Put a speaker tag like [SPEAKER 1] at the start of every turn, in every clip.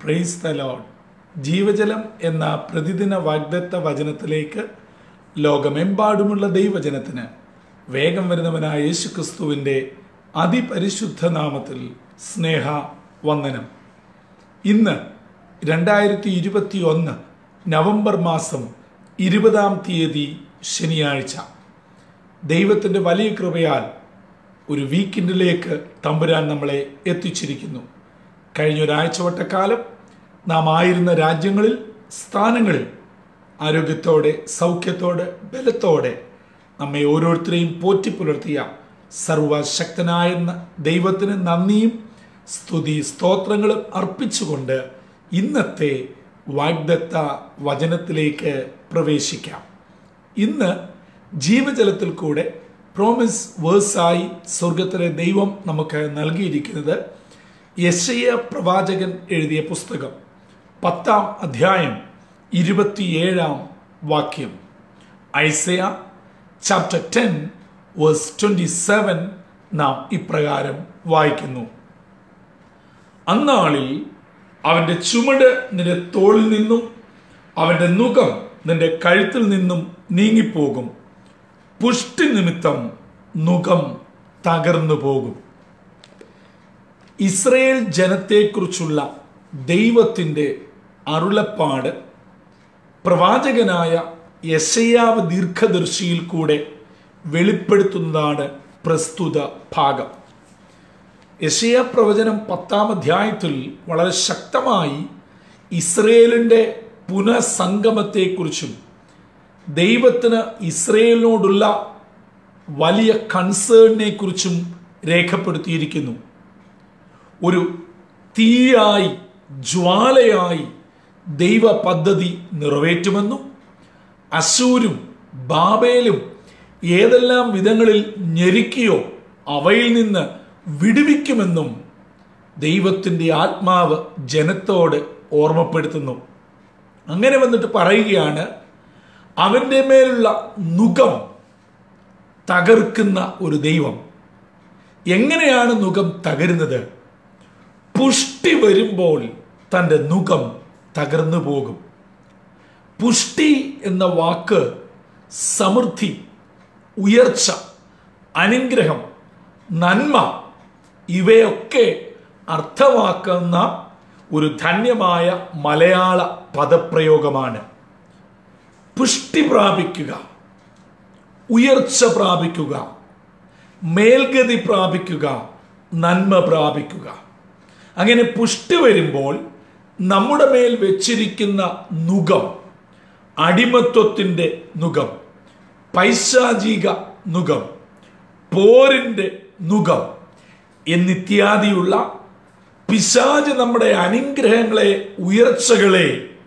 [SPEAKER 1] praise the load ജീവജലം എന്ന പ്രതിദിന വാഗ്ദത്ത വചനത്തിലേക്ക് ലോകമെമ്പാടുമുള്ള ദൈവജനത്തിന് വേഗം വരുന്നവനായ യേശുക്രിസ്തുവിൻ്റെ അതിപരിശുദ്ധ നാമത്തിൽ സ്നേഹ വന്ദനം ഇന്ന് രണ്ടായിരത്തി ഇരുപത്തി ഒന്ന് നവംബർ മാസം ഇരുപതാം തീയതി ശനിയാഴ്ച ദൈവത്തിൻ്റെ വലിയ കൃപയാൽ ഒരു വീക്കെൻഡിലേക്ക് തമ്പുരാൻ നമ്മളെ എത്തിച്ചിരിക്കുന്നു കഴിഞ്ഞ ഒരാഴ്ചവട്ടക്കാലം നാം ആയിരുന്ന രാജ്യങ്ങളിൽ സ്ഥാനങ്ങളിൽ ആരോഗ്യത്തോടെ സൗഖ്യത്തോടെ ബലത്തോടെ നമ്മെ ഓരോരുത്തരെയും പോറ്റിപ്പുലർത്തിയ സർവശക്തനായ ന- ദൈവത്തിന് നന്ദിയും സ്തുതി സ്തോത്രങ്ങളും അർപ്പിച്ചുകൊണ്ട് ഇന്നത്തെ വാഗ്ദത്ത വചനത്തിലേക്ക് പ്രവേശിക്കാം ഇന്ന് ജീവജലത്തിൽ കൂടെ പ്രോമിസ് വേഴ്സായി സ്വർഗത്തിലെ ദൈവം നമുക്ക് നൽകിയിരിക്കുന്നത് യശയ പ്രവാചകൻ എഴുതിയ പുസ്തകം പത്താം അധ്യായം ഇരുപത്തിയേഴാം വാക്യം Isaiah chapter ten verse twenty seven നാം ഇപ്രകാരം വായിക്കുന്നു അന്നാളിൽ അവന്റെ ചുമട് നിന്റെ തോളിൽ നിന്നും അവന്റെ മുഖം നിന്റെ കഴുത്തിൽ നിന്നും നീങ്ങിപ്പോകും പുഷ്ടി നിമിത്തം മുഖം തകർന്നു പോകും ഇസ്രയേൽ ജനത്തെക്കുറിച്ചുള്ള ദൈവത്തിൻ്റെ അരുളപ്പാട് പ്രവാചകനായ യശയാവ് ദീർഘദർശിയിൽ കൂടെ വെളിപ്പെടുത്തുന്നതാണ് പ്രസ്തുത ഭാഗം യശയ പ്രവചനം പത്താം അധ്യായത്തിൽ വളരെ ശക്തമായി ഇസ്രയേലിൻ്റെ പുനഃസംഗമത്തെക്കുറിച്ചും ദൈവത്തിന് ഇസ്രയേലിനോടുള്ള വലിയ കൺസേണിനെ കുറിച്ചും രേഖപ്പെടുത്തിയിരിക്കുന്നു ഒരു തീയായി ജ്വാലയായി ദൈവ പദ്ധതി നിറവേറ്റുമെന്നും അശൂരും ബാബേലും ഏതെല്ലാം വിധങ്ങളിൽ ഞെരുക്കിയോ അവയിൽ നിന്ന് വിടുവിക്കുമെന്നും ദൈവത്തിൻ്റെ ആത്മാവ് ജനത്തോട് ഓർമ്മപ്പെടുത്തുന്നു അങ്ങനെ വന്നിട്ട് പറയുകയാണ് അവൻ്റെ മേലുള്ള നുകം തകർക്കുന്ന ഒരു ദൈവം എങ്ങനെയാണ് നുകം തകരുന്നത് പുഷ്ടി വരുമ്പോൾ തൻ്റെ നുകം തകർന്നു പോകും പുഷ്ടി എന്ന വാക്ക് സമൃദ്ധി ഉയർച്ച അനുഗ്രഹം നന്മ ഇവയൊക്കെ അർത്ഥമാക്കുന്ന ഒരു ധന്യമായ മലയാള പദപ്രയോഗമാണ് പുഷ്ടി പ്രാപിക്കുക ഉയർച്ച പ്രാപിക്കുക മേൽഗതി പ്രാപിക്കുക നന്മ പ്രാപിക്കുക അങ്ങനെ പുഷ്ടി വരുമ്പോൾ നമ്മുടെ മേൽ വെച്ചിരിക്കുന്ന നുകം അടിമത്വത്തിൻ്റെ നുകം പൈശാചിക നുകം പോരിൻ്റെ നുകം എന്നിത്യാദിയുള്ള പിശാജ് നമ്മുടെ അനുഗ്രഹങ്ങളെ ഉയർച്ചകളെ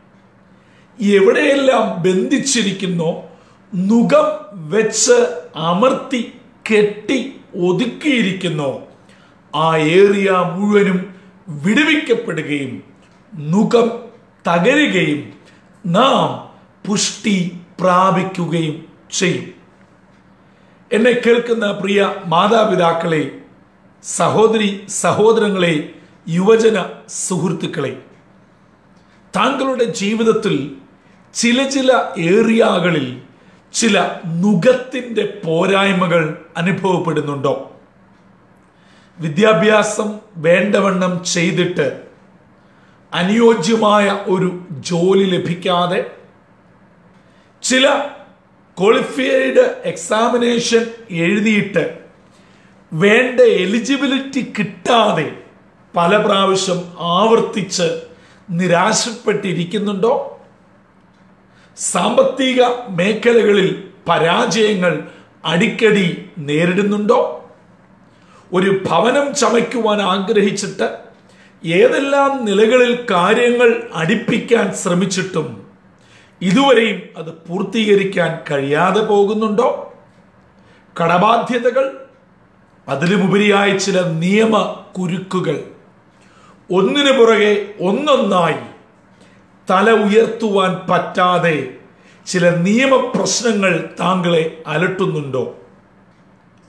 [SPEAKER 1] എവിടെയെല്ലാം ബന്ധിച്ചിരിക്കുന്നോ നുകം വെച്ച് അമർത്തി കെട്ടി ഒതുക്കിയിരിക്കുന്നോ ആ ഏറിയ മുഴുവനും വിടുവിക്കപ്പെടുകയും നുകം തകരുകയും നാം പുഷ്ടി പ്രാപിക്കുകയും ചെയ്യും എന്നെ കേൾക്കുന്ന പ്രിയ മാതാപിതാക്കളെ സഹോദരി സഹോദരങ്ങളെ യുവജന സുഹൃത്തുക്കളെ താങ്കളുടെ ജീവിതത്തിൽ ചില ചില ഏറിയകളിൽ ചില നുഖത്തിൻ്റെ പോരായ്മകൾ അനുഭവപ്പെടുന്നുണ്ടോ വിദ്യാഭ്യാസം വേണ്ടവണ്ണം ചെയ്തിട്ട് അനുയോജ്യമായ ഒരു ജോലി ലഭിക്കാതെ ചില ക്വാളിഫൈഡ് എക്സാമിനേഷൻ എഴുതിയിട്ട് വേണ്ട എലിജിബിലിറ്റി കിട്ടാതെ പല പ്രാവശ്യം ആവർത്തിച്ച് നിരാശപ്പെട്ടിരിക്കുന്നുണ്ടോ സാമ്പത്തിക മേഖലകളിൽ പരാജയങ്ങൾ അടിക്കടി നേരിടുന്നുണ്ടോ ഒരു ഭവനം ചമയ്ക്കുവാൻ ആഗ്രഹിച്ചിട്ട് ഏതെല്ലാം നിലകളിൽ കാര്യങ്ങൾ അടിപ്പിക്കാൻ ശ്രമിച്ചിട്ടും ഇതുവരെയും അത് പൂർത്തീകരിക്കാൻ കഴിയാതെ പോകുന്നുണ്ടോ കടബാധ്യതകൾ അതിലുമുപരിയായ ചില നിയമ കുരുക്കുകൾ ഒന്നിനു പുറകെ ഒന്നൊന്നായി തല ഉയർത്തുവാൻ പറ്റാതെ ചില നിയമപ്രശ്നങ്ങൾ താങ്കളെ അലട്ടുന്നുണ്ടോ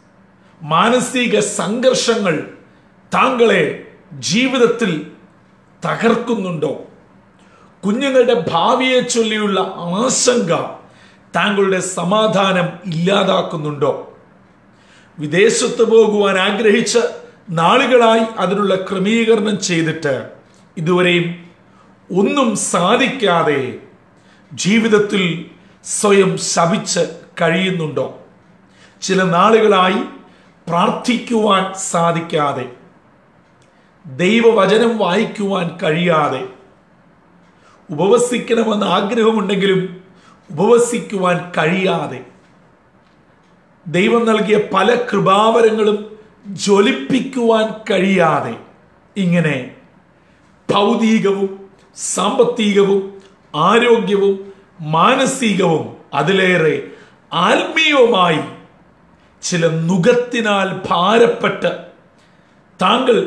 [SPEAKER 1] മാനസിക സംഘർഷങ്ങൾ താങ്കളെ ജീവിതത്തിൽ തകർക്കുന്നുണ്ടോ കുഞ്ഞുങ്ങളുടെ ഭാവിയെ ചൊല്ലിയുള്ള ആശങ്ക താങ്കളുടെ സമാധാനം ഇല്ലാതാക്കുന്നുണ്ടോ വിദേശത്ത് പോകുവാൻ ആഗ്രഹിച്ച് നാളുകളായി അതിനുള്ള ക്രമീകരണം ചെയ്തിട്ട് ഇതുവരെയും ഒന്നും സാധിക്കാതെ ജീവിതത്തിൽ സ്വയം ശപിച്ച് കഴിയുന്നുണ്ടോ ചില നാളുകളായി പ്രാർത്ഥിക്കുവാൻ സാധിക്കാതെ ദൈവവചനം വായിക്കുവാൻ കഴിയാതെ ഉപവസിക്കണമെന്ന് ആഗ്രഹമുണ്ടെങ്കിലും ഉപവസിക്കുവാൻ കഴിയാതെ ദൈവം നൽകിയ പല കൃപാവരങ്ങളും ജ്വലിപ്പിക്കുവാൻ കഴിയാതെ ഇങ്ങനെ ഭൗതികവും സാമ്പത്തികവും ആരോഗ്യവും മാനസികവും അതിലേറെ ആത്മീയവുമായി ചില നുഖത്തിനാൽ ഭാരപ്പെട്ട് താങ്കൾ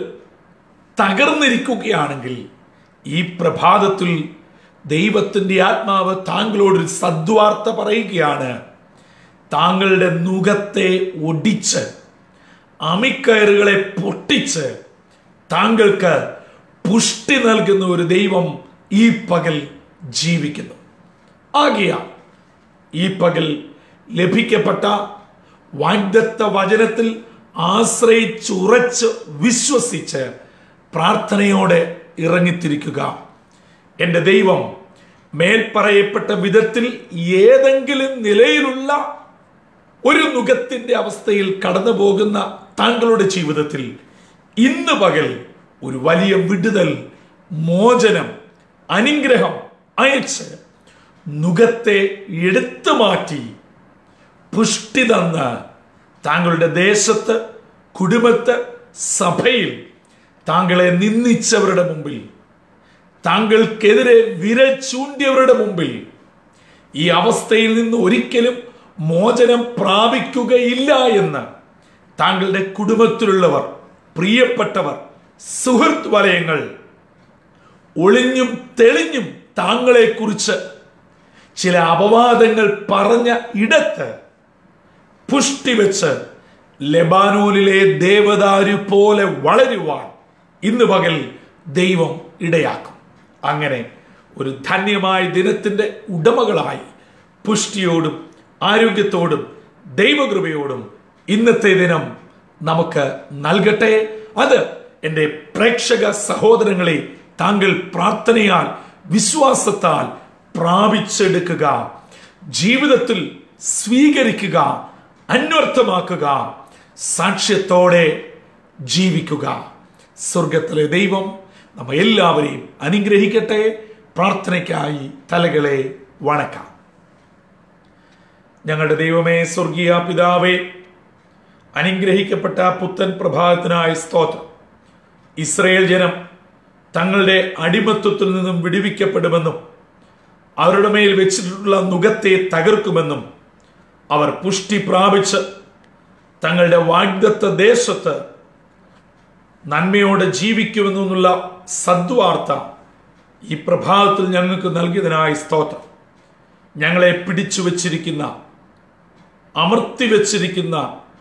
[SPEAKER 1] തകർന്നിരിക്കുകയാണെങ്കിൽ ഈ പ്രഭാതത്തിൽ ദൈവത്തിൻ്റെ ആത്മാവ് താങ്കളോടൊരു സദ്വാർത്ത പറയുകയാണ് താങ്കളുടെ നുഖത്തെ ഒടിച്ച് അമിക്കയറുകളെ പൊട്ടിച്ച് താങ്കൾക്ക് പുഷ്ടി നൽകുന്ന ഒരു ദൈവം ഈ പകൽ ജീവിക്കുന്നു ആകിയ ഈ പകൽ ലഭിക്കപ്പെട്ട വാഗ്ദത്ത വചനത്തിൽ ആശ്രയിച്ചുറച്ച് വിശ്വസിച്ച് പ്രാർത്ഥനയോടെ ഇറങ്ങിത്തിരിക്കുക എൻ്റെ ദൈവം മേൽപ്പറയപ്പെട്ട വിധത്തിൽ ഏതെങ്കിലും നിലയിലുള്ള ഒരു നുഖത്തിന്റെ അവസ്ഥയിൽ കടന്നു പോകുന്ന താങ്കളുടെ ജീവിതത്തിൽ ഇന്ന് പകൽ ഒരു വലിയ വിടുതൽ മോചനം അനുഗ്രഹം അയച്ച് നുഖത്തെ എടുത്തു മാറ്റി പുഷ്ടി തന്ന് താങ്കളുടെ ദേശത്ത് കുടുംബത്ത് സഭയിൽ താങ്കളെ നിന്ദിച്ചവരുടെ മുമ്പിൽ താങ്കൾക്കെതിരെ വിരൽ ചൂണ്ടിയവരുടെ മുമ്പിൽ ഈ അവസ്ഥയിൽ നിന്ന് ഒരിക്കലും മോചനം പ്രാപിക്കുകയില്ല എന്ന് താങ്കളുടെ കുടുംബത്തിലുള്ളവർ പ്രിയപ്പെട്ടവർ സുഹൃത്ത് വലയങ്ങൾ ഒളിഞ്ഞും തെളിഞ്ഞും താങ്കളെക്കുറിച്ച് ചില അപവാദങ്ങൾ പറഞ്ഞ ഇടത്ത് പുഷ്ടി വെച്ച് ലെബാനോനിലെ ദേവദാരു പോലെ വളരുവാൻ ഇന്ന് പകൽ ദൈവം ഇടയാക്കും അങ്ങനെ ഒരു ധന്യമായ ദിനത്തിന്റെ ഉടമകളായി പുഷ്ടിയോടും ആരോഗ്യത്തോടും ദൈവകൃപയോടും ഇന്നത്തെ ദിനം നമുക്ക് നൽകട്ടെ അത് എൻ്റെ പ്രേക്ഷക സഹോദരങ്ങളെ താങ്കൾ പ്രാർത്ഥനയാൽ വിശ്വാസത്താൽ പ്രാപിച്ചെടുക്കുക ജീവിതത്തിൽ സ്വീകരിക്കുക അന്വർത്ഥമാക്കുക സാക്ഷ്യത്തോടെ ജീവിക്കുക സ്വർഗത്തിലെ ദൈവം നമ്മ എല്ലാവരെയും അനുഗ്രഹിക്കട്ടെ പ്രാർത്ഥനയ്ക്കായി തലകളെ വണക്കാം ഞങ്ങളുടെ ദൈവമേ സ്വർഗീയ പിതാവേ അനുഗ്രഹിക്കപ്പെട്ട പുത്തൻ പ്രഭാതത്തിനായ സ്തോത്രം ഇസ്രയേൽ ജനം തങ്ങളുടെ അടിമത്വത്തിൽ നിന്നും വിടുവിക്കപ്പെടുമെന്നും അവരുടെ മേൽ വെച്ചിട്ടുള്ള നുഖത്തെ തകർക്കുമെന്നും അവർ പുഷ്ടി പ്രാപിച്ച് തങ്ങളുടെ വാഗ്ദത്ത ദേശത്ത് നന്മയോടെ ജീവിക്കുമെന്നുള്ള സദ്വാർത്ത ഈ പ്രഭാതത്തിൽ ഞങ്ങൾക്ക് നൽകിയതിനായി സ്തോത്രം ഞങ്ങളെ പിടിച്ചു വച്ചിരിക്കുന്ന അമർത്തി വച്ചിരിക്കുന്ന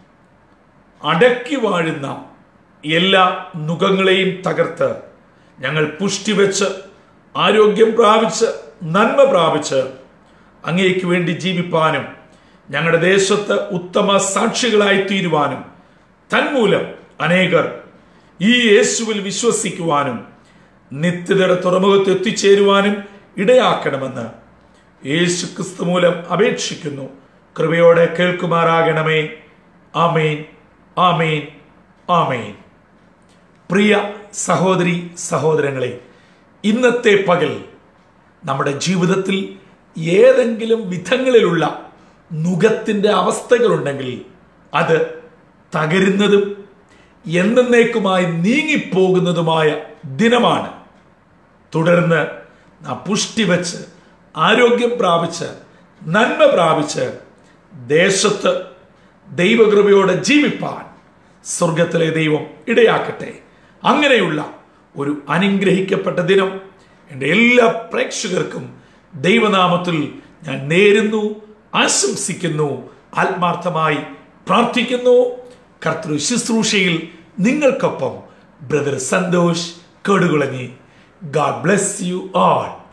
[SPEAKER 1] അടക്കി വാഴുന്ന എല്ലാ നുഖങ്ങളെയും തകർത്ത് ഞങ്ങൾ പുഷ്ടി വെച്ച് ആരോഗ്യം പ്രാപിച്ച് നന്മ പ്രാപിച്ച് അങ്ങേക്ക് വേണ്ടി ജീവിപ്പാനും ഞങ്ങളുടെ ദേശത്ത് ഉത്തമ സാക്ഷികളായി തീരുവാനും തന്മൂലം അനേകർ ഈ യേശുവിൽ വിശ്വസിക്കുവാനും നിത്യതയുടെ തുറമുഖത്ത് എത്തിച്ചേരുവാനും ഇടയാക്കണമെന്ന് യേശു ക്രിസ്തു മൂലം അപേക്ഷിക്കുന്നു കൃപയോടെ കേൾക്കുമാറാകണമേ ആമേൻ ആമേൻ ആമേൻ പ്രിയ സഹോദരി സഹോദരങ്ങളെ ഇന്നത്തെ പകൽ നമ്മുടെ ജീവിതത്തിൽ ഏതെങ്കിലും വിധങ്ങളിലുള്ള നുഖത്തിൻ്റെ അവസ്ഥകളുണ്ടെങ്കിൽ അത് തകരുന്നതും എന്നേക്കുമായി നീങ്ങിപ്പോകുന്നതുമായ ദിനമാണ് തുടർന്ന് നാം പുഷ്ടി വെച്ച് ആരോഗ്യം പ്രാപിച്ച് നന്മ പ്രാപിച്ച് ദേശത്ത് ദൈവകൃപയോടെ ജീവിപ്പാൻ സ്വർഗത്തിലെ ദൈവം ഇടയാക്കട്ടെ അങ്ങനെയുള്ള ഒരു അനുഗ്രഹിക്കപ്പെട്ട ദിനം എൻ്റെ എല്ലാ പ്രേക്ഷകർക്കും ദൈവനാമത്തിൽ ഞാൻ നേരുന്നു ആശംസിക്കുന്നു ആത്മാർത്ഥമായി പ്രാർത്ഥിക്കുന്നു കർത്തൃ ശുശ്രൂഷയിൽ നിങ്ങൾക്കൊപ്പം brother Santhosh Kedukulangi God bless you all